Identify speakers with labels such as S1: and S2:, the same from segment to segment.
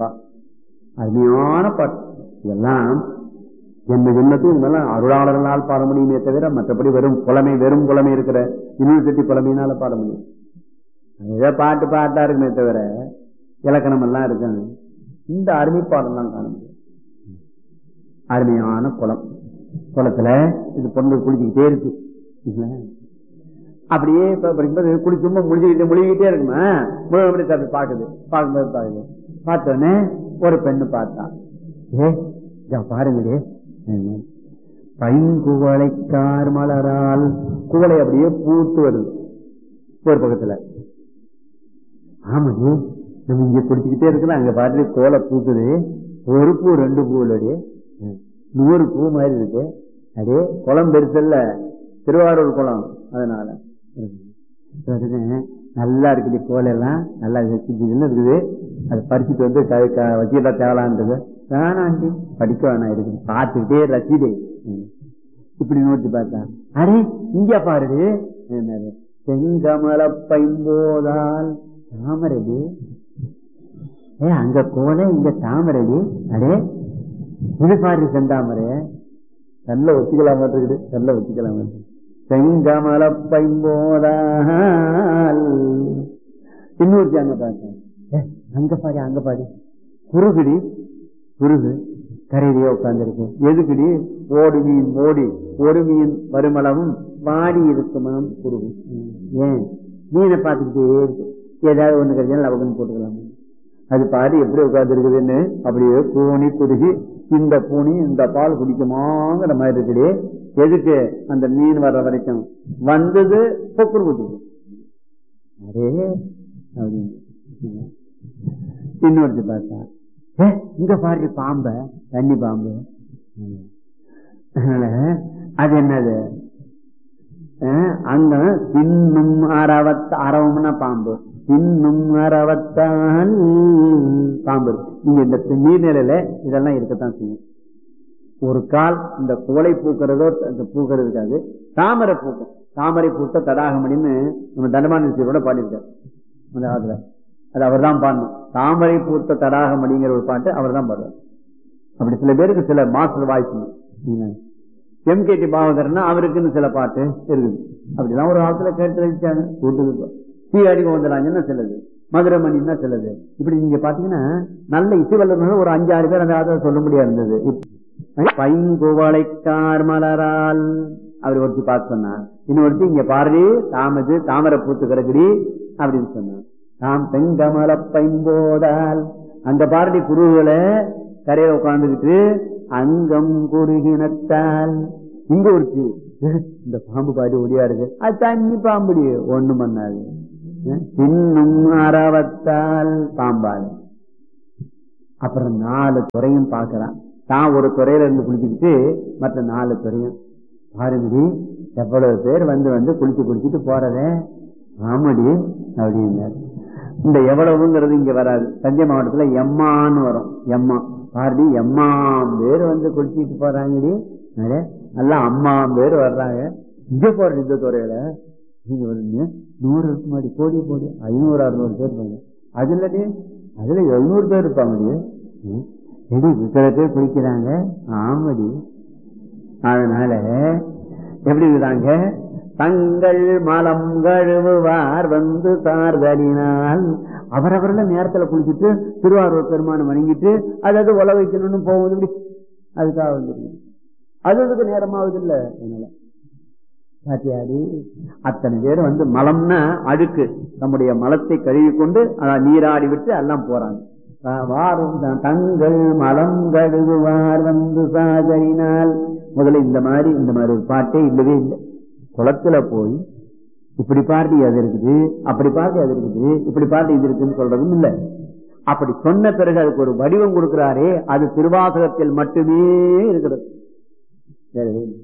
S1: அப்பா அருமையான பாட்டு இதெல்லாம் ஜென்ம ஜென்மத்துக்கு இதெல்லாம் அருளாளர்களால் பாட முடியுமே தவிர மற்றபடி வெறும் புலமை வெறும் புலமை இருக்கிற யூனிவர்சிட்டி புலமையினால பாட முடியும் ஏதோ பாட்டு பாட்டா இருக்குமே தவிர இலக்கணம் எல்லாம் இருக்காங்க இந்த அருமை பாடம் தான் காண முடியும் அருமையான குளம் குளத்துல இது பொண்ணு குளிச்சுக்கிட்டே இருக்கு இல்ல? அப்படியே இப்ப படிக்கும்போது குளி சும்மா முடிச்சுக்கிட்டே முழுகிட்டே இருக்குமா முழுகப்படி அப்படி பாக்குது பார்க்கும்போது பாக்குது பார்த்தோன்னே ஒரு பெண்ணு பார்த்தா ஏ இதோ பாருங்களே என்ன? பைங்குவளைக்கார் மலரால் குவளை அப்படியே பூத்து வருது ஒரு பக்கத்துல ஆமாடி நம்ம இங்க குடிச்சுக்கிட்டே இருக்கலாம் அங்க பாட்டு கோலை பூக்குது ஒரு பூ ரெண்டு பூ இல்லடி நூறு பூ மாதிரி இருக்கு அதே குளம் பெருசல்ல திருவாரூர் குளம் அதனால உடனே நல்லா இருக்குது கோலெல்லாம் நல்லா வச்சுன்னு இருக்குது அதை பறிச்சுட்டு வந்து க- க- வச்சுக்கிட்டா தேவலான்றது வேணாண்டி படிக்க வேணாம் இருக்குது பார்த்துக்கிட்டே ரசிதே ம். இப்படி நோட்டி பார்த்தா அரே இங்க பாருடி என்னது செங்கமல பைம்போதால் தாமரடி ஏ அங்க கோலை இங்க தாமரடி அடே இது பாரு செந்தாமரை நல்ல வச்சுக்கலாம் இருக்குது நல்ல வச்சுக்கலாம் செங்கமல பைம்போதால் இன்னொரு அங்க பார்த்தேன் ஏ, அங்க பாரு அங்க பாரு குறுகுடி குறுகு கரையிலேயே உட்கார்ந்துருக்கு எதுக்குடி ஓடு மீன் ஓடி ஒரு மீன் வருமளவும் வாடி இருக்குமாம் குறுகு ஏன் மீனை பார்த்துக்கிட்டே இருக்கு ஏதாவது ஒண்ணு கிடைச்சா லவகன் போட்டுக்கலாம் அது பாரு எப்படி உட்கார்ந்து இருக்குதுன்னு அப்படியே பூனி குறுகி இந்த பூனி இந்த பால் குடிக்குமாங்கிற மாதிரி இருக்குடி எதுக்கு அந்த மீன் வர்ற வரைக்கும் வந்தது பொக்குறு குட்டுது அரே அப்படின்னு இன்னொருத்தி பார்த்தா ஏ இங்க பாரு பாம்ப தண்ணி பாம்பு அதனால அது என்னது அஹ், அங்க பின்னும் அறவத்த அறவம்னா பாம்பு பின்னும் அறவத்தான் பாம்பு இருக்கு. நீங்க இந்த நீர்நிலையில இதெல்லாம் இருக்கத்தான் செய்யும் ஒரு கால் இந்த குவளை பூக்கிறதோ அந்த பூக்கிறது இருக்காது தாமரை பூக்கும் தாமரை பூத்த தடாகமணின்னு நம்ம தண்டமானோட பாடியிருக்காரு அந்த காலத்துல அது அவர் தான் பாடணும் தாமரை பூத்த தடாகமணிங்கிற ஒரு பாட்டு அவர் தான் பாடுவார் அப்படி சில பேருக்கு சில master voice M K T பாவகர்னா அவருக்குன்னு சில பாட்டு இருக்குது அப்படிலாம் ஒரு காலத்துல கேட்டு வச்சாங்க கூட்டுக்கு சீராடி கோவந்தராஜன்னா சிலது மதுரமணின்னா சிலது இப்படி நீங்க பாத்தீங்கன்னா நல்ல இசை வல்லுநர்கள் ஒரு அஞ்சாறு பேர் அந்த காலத்துல சொல்ல முடியாது இருந்தது இப்ப பைங்குவளைக்கார் மலரால் அவர் ஒருத்தி பார்த்து சொன்னார் இன்னொருத்தி இங்க பாரு தாமது தாமரை பூத்து கிடக்குடி அப்படின்னு சொன்னார் தாம் பெங்கமல பைம்போதால் அந்த பாரதி குருவுகளை கரையில உட்கார்ந்துகிட்டு அங்கம் குறுகினத்தால் இங்க ஒருத்தி இந்த பாம்பு பாடி ஒடியா இருக்கு அது தண்ணி பாம்புடி ஒண்ணும் பண்ணாது பின்னும் அறவத்தால் பாம்பால் அப்புறம் நாலு துறையும் பார்க்கறான் தான் ஒரு துறையில இருந்து குளிச்சுக்கிட்டு மற்ற நாலு துறையும் பாருங்கடி எவ்வளவு பேர் வந்து வந்து குளிச்சு குளிச்சுட்டு போறதே ஆமாடி அப்படின்னாரு இந்த எவ்வளவுங்கிறது இங்க வராது தஞ்சை மாவட்டத்துல எம்மான்னு வரும் எம்மா பாருடி எம்மாம் பேர் வந்து குளிச்சுட்டு போறாங்கடி நிறைய நல்லா அம்மாம் பேர் வர்றாங்க இங்க போற இந்த துறையில நீங்க வருங்க நூறு இருக்குமாடி கோடி கோடி ஐநூறு அறுநூறு பேர் இருப்பாங்க அது இல்லடி அதுல எழுநூறு பேர் இருப்பாங்கடி ம். எடி இத்தனை பேர் குளிக்கிறாங்க ஆமாடி அதனால எப்படி இருக்கிறாங்க தங்கள் மலம் கழுவுவார் வந்து சார்தலினால் அவரவர்கள நேரத்துல குளிச்சுட்டு திருவாரூர் பெருமானை வணங்கிட்டு அதாவது உல வைக்கணும்னு போகுது இப்படி அதுக்காக வந்துருக்கு அது அதுக்கு நேரமாவது இல்ல அதனால பாத்தியாடி அத்தனை பேர் வந்து மலம்னா அழுக்கு நம்முடைய மலத்தை கழுவி கொண்டு அதான் நீராடி விட்டு எல்லாம் போறாங்க வா- வாரும் த- தங்கள் மலம் கழுவுவார் வந்து சாதரினால் முதல்ல இந்த மாதிரி இந்த மாதிரி ஒரு பாட்டே இல்லவே இல்லை குளத்துல போய் இப்படி பாட்டு அது இருக்குது அப்படி பாட்டு அது இருக்குது இப்படி பாட்டு இது இருக்குன்னு சொல்றதும் இல்லை அப்படி சொன்ன பிறகு அதுக்கு ஒரு வடிவம் கொடுக்கிறாரே அது திருவாசகத்தில் மட்டுமே இருக்கிறது வேறவே இல்லை.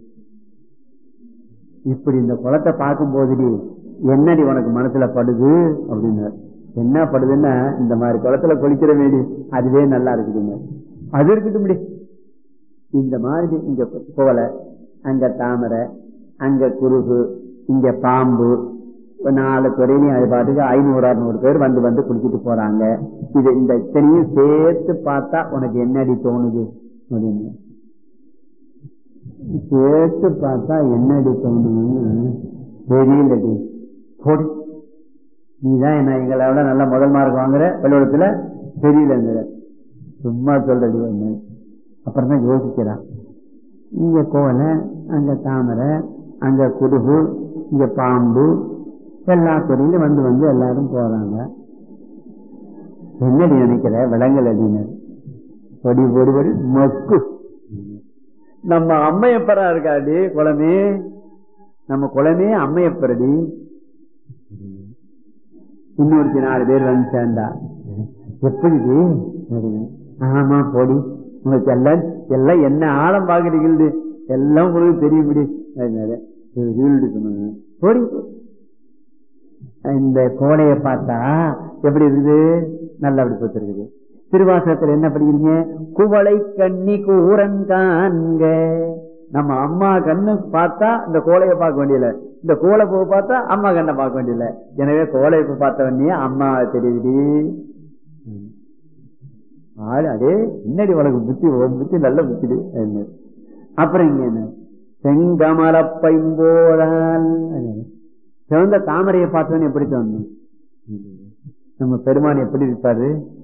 S1: இப்படி இந்த குளத்தை பார்க்கும் போதுடி என்னடி உனக்கு மனசுல படுது அப்படின்னாரு என்ன படுதுன்னா இந்த மாதிரி குளத்துல குளிக்கிற வேடி அதுவே நல்லா இருக்குதுங்க அது இருக்கட்டும் முடி இந்த மாதிரி இங்க கோலை அங்க தாமரை அங்க குருகு இங்க பாம்பு ஒரு நாலு துறையிலையும் அது பாட்டுக்கு ஐநூறு அறுநூறு பேர் வந்து வந்து குளிச்சுட்டு போறாங்க இது இந்த இத்தனையும் சேர்த்து பார்த்தா உனக்கு என்னடி தோணுது அப்படின்னு சேர்த்து பார்த்தா என்னடி தோணுதுன்னு தெரியலடி போடி நீதான் என்ன எங்களை விட நல்ல முதல் மார்க் வாங்குற பள்ளிக்கூடத்துல தெரியலங்கிற சும்மா சொல்றடி ஒண்ணு அப்புறம் தான் யோசிக்கிறான் இங்க கோலை அங்க தாமரை அங்க குடுகு இங்க பாம்பு எல்லா துறையிலும் வந்து வந்து எல்லாரும் போறாங்க என்னடி நினைக்கிற விலங்கல் அடினர் பொடி பொடி பொடி மக்கு நம்ம அம்மையப்பரா இருக்காடி குளமே நம்ம குளமே அம்மையப்பரடி இன்னொருத்தி நாலு பேர் வந்து சேர்ந்தா எப்படி ஆமா போடி உங்களுக்கு எல்லாம் எல்லாம் என்ன ஆழம் பாக்குறீங்க எல்லாம் உங்களுக்கு தெரியும்படி சொன்னாங்க போடி இந்த கோடையை பார்த்தா எப்படி இருக்குது நல்லா அப்படி பார்த்துருக்குது திருவாசகத்துல என்ன படிக்கிறீங்க குவளை கண்ணி கூரன் காண்க நம்ம அம்மா கண்ணு பார்த்தா இந்த கோலையை பார்க்க வேண்டியல இந்த கோலை பூ பார்த்தா அம்மா கண்ணை பார்க்க வேண்டியல எனவே கோலை பூ பார்த்த உடனே அம்மா தெரியுது ஆளு அதே என்னடி உனக்கு புத்தி புத்தி நல்ல புத்தி அப்புறம் இங்க என்ன செங்கமல பைம்போதால் சிவந்த தாமரையை பார்த்தோன்னு எப்படி தோணும் நம்ம பெருமான் எப்படி இருப்பாரு